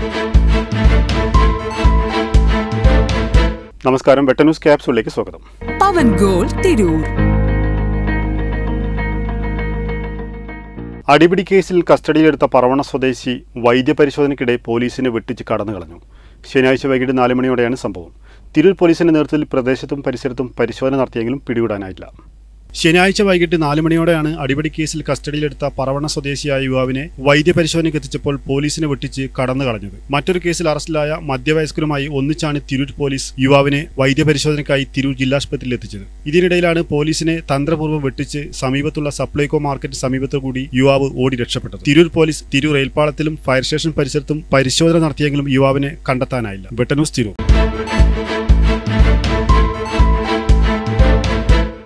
നമസ്കാരം വെട്ടന്യൂസ് ക്യാപ്സൂളിലേക്ക് സ്വാഗതം പവൻ ഗോൾ തിരൂർ അടിപിടി കേസിൽ കസ്റ്റഡിയിലെടുത്ത പറവണ സ്വദേശി വൈദ്യപരിശോധനയ്ക്കിടെ പോലീസിനെ വെട്ടിച്ച് കടന്നു കളഞ്ഞു ശനിയാഴ്ച വൈകിട്ട് നാല് മണിയോടെയാണ് സംഭവം തിരൂർ പോലീസിന്റെ നേതൃത്വത്തിൽ പ്രദേശത്തും പരിസരത്തും പരിശോധന നടത്തിയെങ്കിലും പിടികൂടാനായില്ല ശനിയാഴ്ച വൈകിട്ട് നാല് മണിയോടെയാണ് അടിപിടി കേസിൽ കസ്റ്റഡിയിലെടുത്ത പറവണ സ്വദേശിയായ യുവാവിനെ വൈദ്യപരിശോധനയ്ക്ക് എത്തിച്ചപ്പോൾ പോലീസിനെ വെട്ടിച്ച് കടന്നു കളഞ്ഞത് മറ്റൊരു കേസിൽ അറസ്റ്റിലായ മധ്യവയസ്കരുമായി ഒന്നിച്ചാണ് തിരൂർ പോലീസ് യുവാവിനെ വൈദ്യപരിശോധനയ്ക്കായി തിരൂർ ജില്ലാശുപത്രിയിൽ എത്തിച്ചത് ഇതിനിടയിലാണ് പോലീസിനെ തന്ത്രപൂർവ്വം വെട്ടിച്ച് സമീപത്തുള്ള സപ്ലൈകോ മാർക്കറ്റ് സമീപത്തു കൂടി യുവാവ് ഓടി രക്ഷപ്പെട്ടത് തിരൂർ പോലീസ് തിരൂർ റെയിൽപ്പാളത്തിലും ഫയർ സ്റ്റേഷൻ പരിസരത്തും പരിശോധന നടത്തിയെങ്കിലും യുവാവിനെ കണ്ടെത്താനായില്ല വെട്ടന്യൂസ് തിരൂർ